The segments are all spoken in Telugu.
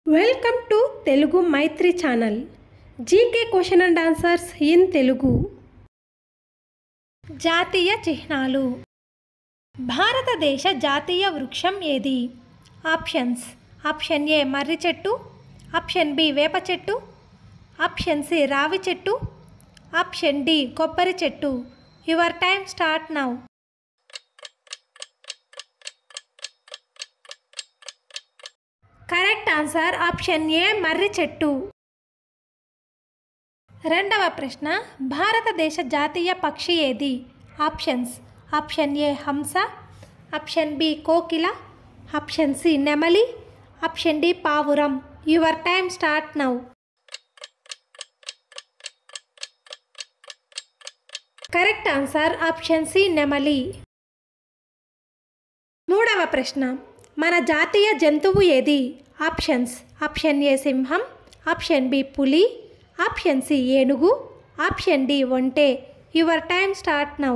welcome to Telugu Maithri channel GK question and answers in Telugu జాతీయ చిహ్నాలు భారతదేశ జాతీయ వృక్షం ఏది ఆప్షన్స్ ఆప్షన్ ఏ మర్రి చెట్టు ఆప్షన్ బి వేప చెట్టు ఆప్షన్ సి రావి చెట్టు ఆప్షన్ డి కొబ్బరి చెట్టు your time start now correct answer option A మర్రి చెట్టు రెండవ ప్రశ్న భారతదేశ జాతీయ పక్షి ఏది ఆప్షన్స్ ఆప్షన్ ఏ హంస ఆప్షన్ బి కోకిల ఆప్షన్ సి నెమలి ఆప్షన్ డి పావురం your time start now correct answer option C నెమలి మూడవ ప్రశ్న మన జాతీయ జంతువు ఏది ఆప్షన్స్ ఆప్షన్ ఏ సింహం ఆప్షన్ బి పులి ఆప్షన్ సి ఏనుగు ఆప్షన్ డి ఒంటె your time start now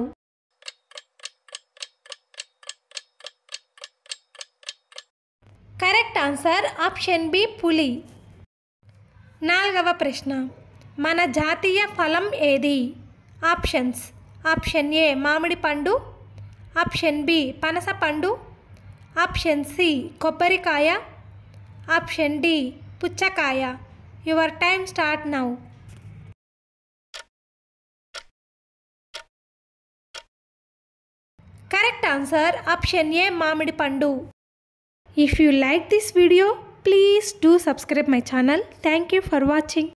correct answer option B పులి నాలుగవ ప్రశ్న మన జాతీయ ఫలం ఏది ఆప్షన్స్ ఆప్షన్ ఏ మామిడి పండు ఆప్షన్ బి పనస పండు ఆప్షన్ సి కొబ్బరికాయ ఆప్షన్ డి పుచ్చకాయ your time start now correct answer option A మామిడి పండు if you like this video please do subscribe my channel thank you for watching